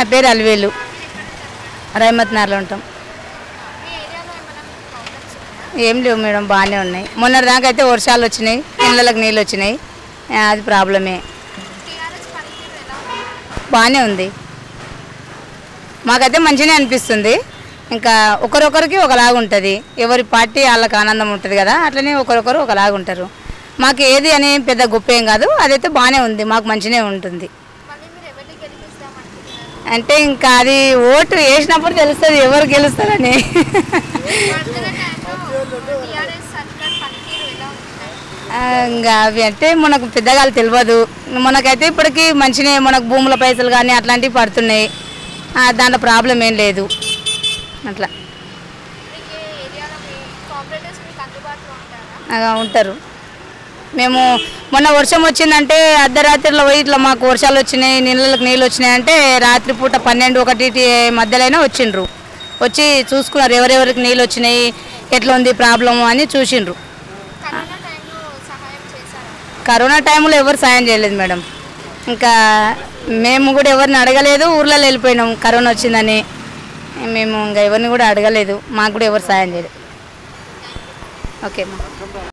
నా పేరు అలివేలు రహమత్ నగర్లో ఉంటాం ఏం లేవు మేడం బాగానే ఉన్నాయి మొన్న దాకా అయితే వర్షాలు వచ్చినాయి ఇళ్ళకి నీళ్ళు వచ్చినాయి ఆ, అది ప్రాబ్లమే బాగానే ఉంది మాకైతే మంచిగానే అనిపిస్తుంది ఇంకా ఒకరొకరికి ఒకలాగా ఉంటుంది ఎవరి పార్టీ వాళ్ళకి ఆనందం ఉంటుంది కదా అట్లనే ఒకరొకరు ఒకలాగా ఉంటారు మాకు ఏది అని పెద్ద గొప్ప ఏం కాదు అదైతే బాగానే ఉంది మాకు మంచిగానే ఉంటుంది అంటే ఇంకా అది ఓటు వేసినప్పుడు తెలుస్తుంది ఎవరు గెలుస్తారని ఆ, ఇంకా అవి అంటే మనకు పెద్దగా తెలియదు మనకైతే ఇప్పటికీ మంచినే మనకు భూముల పైసలు కానీ అట్లాంటివి పడుతున్నాయి ఆ, దాంట్లో ప్రాబ్లం ఏం లేదు అట్లా ఆ, ఉంటారు మేము మొన్న వర్షం వచ్చిందంటే అర్ధరాత్రిలో పోయి ఇట్లా మాకు వర్షాలు వచ్చినాయి నీళ్ళకి నీళ్ళు వచ్చినాయి అంటే రాత్రిపూట పన్నెండు ఒకటి మధ్యలోనే వచ్చిండ్రు వచ్చి చూసుకున్నారు ఎవరెవరికి నీళ్ళు వచ్చినాయి ఎట్లా ఉంది ప్రాబ్లము అని చూసిండ్రు కరోనా టైంలో ఎవరు సాయం చేయలేదు మేడం ఇంకా మేము కూడా ఎవరిని అడగలేదు ఊర్లలో వెళ్ళిపోయినాం కరోనా వచ్చిందని మేము ఇంకా ఎవరిని కూడా అడగలేదు మాకు కూడా ఎవరు సాయం చేయలేదు ఓకే అమ్మా